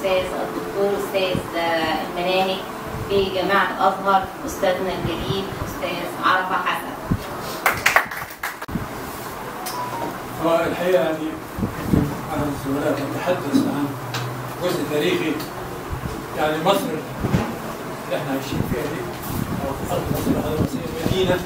الاستاذ الدكتور استاذ المناهج في جامعه الازهر استاذنا الجليل استاذ عرفه حسن. هو الحقيقه يعني يمكن انا الزملاء نتحدث عن جزء تاريخي يعني مصر اللي احنا عايشين فيها دي او ارض مصر الحضاره المصريه مدينه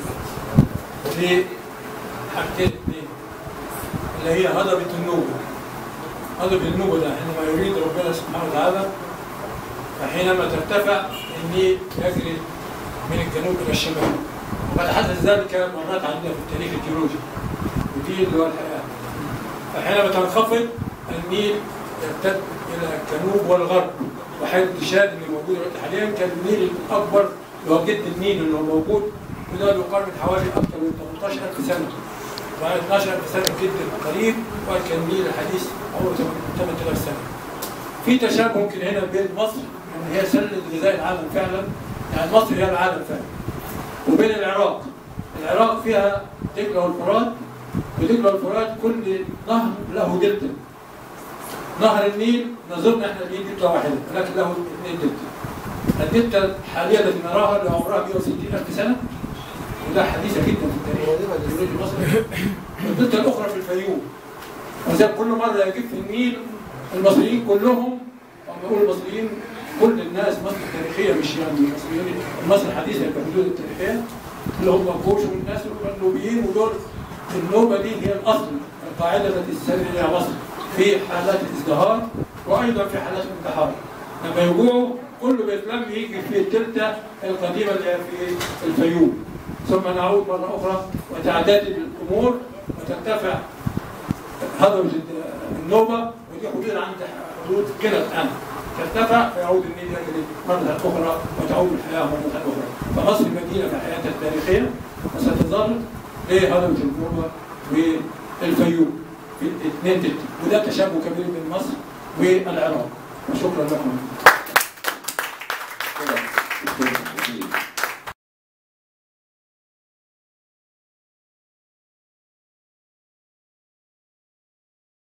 لحاجتين اثنين اللي هي هضبه النوبه هضبه النوبه ده حينما يريد ربنا سبحانه وتعالى فحينما ترتفع النيل يجري من الجنوب الى الشمال وقد حدث ذلك مرات عندنا في التاريخ الجيولوجي ودي اللي هو الحياه فحينما تنخفض النيل يمتد الى الجنوب والغرب وحيث تشاد اللي موجود دلوقتي حاليا كان النيل الاكبر اللي هو جد النيل اللي هو موجود وده له قرن حوالي اكثر من 18000 سنه وبعد 12000 سنه جدا قريب وبعد كان النيل الحديث عمره 8000 سنه. في تشابه ممكن هنا بين مصر ان هي سله غذاء العالم فعلا يعني مصر هي العالم فعلا وبين العراق العراق فيها دجله والفرات ودجله والفرات كل نهر له دلتا نهر النيل نظن احنا النيل دلتا واحده ولكن له اثنين دلتا الدلتا الحاليه التي نراها اللي عمرها 160 الف سنه وده حديثه جدا في التاريخ الجيولوجي المصري والدلتا الاخرى في الفيوم وزي كل مره يجيب في النيل المصريين كلهم لما نقول المصريين كل الناس مصر التاريخيه مش يعني المصريين مصر الحديثه الحدود التاريخيه اللي هم الجوش والناس النوبيين ودول النوبه دي هي الاصل القاعده التي تستند اليها مصر في حالات الازدهار وايضا في حالات الانتحار لما يجوعوا كله بيتلم يجي في الدلتا القديمه اللي هي في الفيوم ثم نعود مره اخرى وتعتدل الامور وترتفع هضبه النوبه ودي حدود عند حدود كده الان ترتفع فيعود النيل يجري مرة أخرى وتعود الحياة مرة أخرى فمصر مدينة في حياتها التاريخية وستظل لهضبة النوبة والفيوم في اثنين تلت وده تشابه كبير بين مصر والعراق وشكرا لكم